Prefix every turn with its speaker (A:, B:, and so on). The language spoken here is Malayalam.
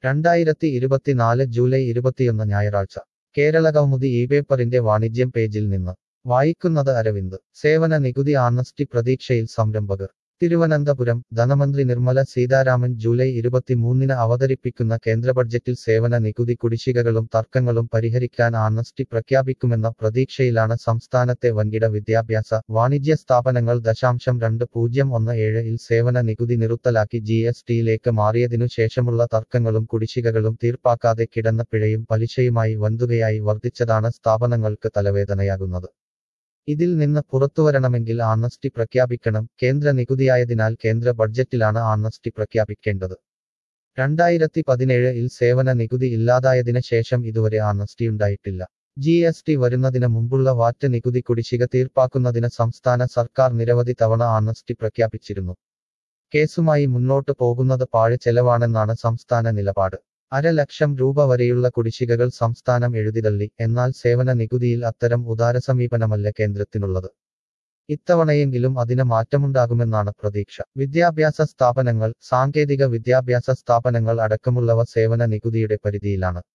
A: രണ്ടായിരത്തി ഇരുപത്തിനാല് ജൂലൈ ഇരുപത്തിയൊന്ന് ഞായറാഴ്ച കേരള കൗമുദി ഈ പേപ്പറിന്റെ വാണിജ്യം പേജിൽ നിന്ന് വായിക്കുന്നത് അരവിന്ദ് സേവന നികുതി ആർണസ്റ്റി പ്രതീക്ഷയിൽ സംരംഭകർ തിരുവനന്തപുരം ധനമന്ത്രി നിർമ്മല സീതാരാമൻ ജൂലൈ ഇരുപത്തിമൂന്നിന് അവതരിപ്പിക്കുന്ന കേന്ദ്ര ബഡ്ജറ്റിൽ സേവന നികുതി കുടിശ്ശികകളും തർക്കങ്ങളും പരിഹരിക്കാൻ ആർണസ്റ്റി പ്രഖ്യാപിക്കുമെന്ന പ്രതീക്ഷയിലാണ് സംസ്ഥാനത്തെ വൻകിട വിദ്യാഭ്യാസ വാണിജ്യ സ്ഥാപനങ്ങൾ ദശാംശം രണ്ട് പൂജ്യം ഒന്ന് ഏഴ് ഇൽ സേവന നികുതി നിറുത്തലാക്കി ജി എസ് ടിയിലേക്ക് മാറിയതിനു ശേഷമുള്ള തർക്കങ്ങളും കുടിശ്ശികകളും തീർപ്പാക്കാതെ കിടന്ന പിഴയും പലിശയുമായി വൻതുകയായി വർദ്ധിച്ചതാണ് സ്ഥാപനങ്ങൾക്ക് തലവേദനയാകുന്നത് ഇതിൽ നിന്ന് പുറത്തുവരണമെങ്കിൽ ആർണസ്റ്റി പ്രഖ്യാപിക്കണം കേന്ദ്ര നികുതിയായതിനാൽ കേന്ദ്ര ബഡ്ജറ്റിലാണ് ആർണസ്റ്റി പ്രഖ്യാപിക്കേണ്ടത് രണ്ടായിരത്തി പതിനേഴ് ഇൽ സേവന നികുതി ഇല്ലാതായതിന് ശേഷം ഇതുവരെ ആർണസ്റ്റിയുണ്ടായിട്ടില്ല ജി എസ് ടി വരുന്നതിന് മുമ്പുള്ള വാറ്റ് നികുതി കുടിശ്ശിക തീർപ്പാക്കുന്നതിന് സംസ്ഥാന സർക്കാർ നിരവധി തവണ ആർണസ്റ്റി പ്രഖ്യാപിച്ചിരുന്നു കേസുമായി മുന്നോട്ട് പോകുന്നത് പാഴ് ചെലവാണെന്നാണ് സംസ്ഥാന നിലപാട് അര ലക്ഷം രൂപ വരെയുള്ള കുടിശ്ശികകൾ സംസ്ഥാനം എഴുതിതള്ളി എന്നാൽ സേവന നികുതിയിൽ അത്തരം ഉദാരസമീപനമല്ല കേന്ദ്രത്തിനുള്ളത് ഇത്തവണയെങ്കിലും അതിന് മാറ്റമുണ്ടാകുമെന്നാണ് പ്രതീക്ഷ വിദ്യാഭ്യാസ സ്ഥാപനങ്ങൾ സാങ്കേതിക വിദ്യാഭ്യാസ സ്ഥാപനങ്ങൾ അടക്കമുള്ളവ സേവന നികുതിയുടെ പരിധിയിലാണ്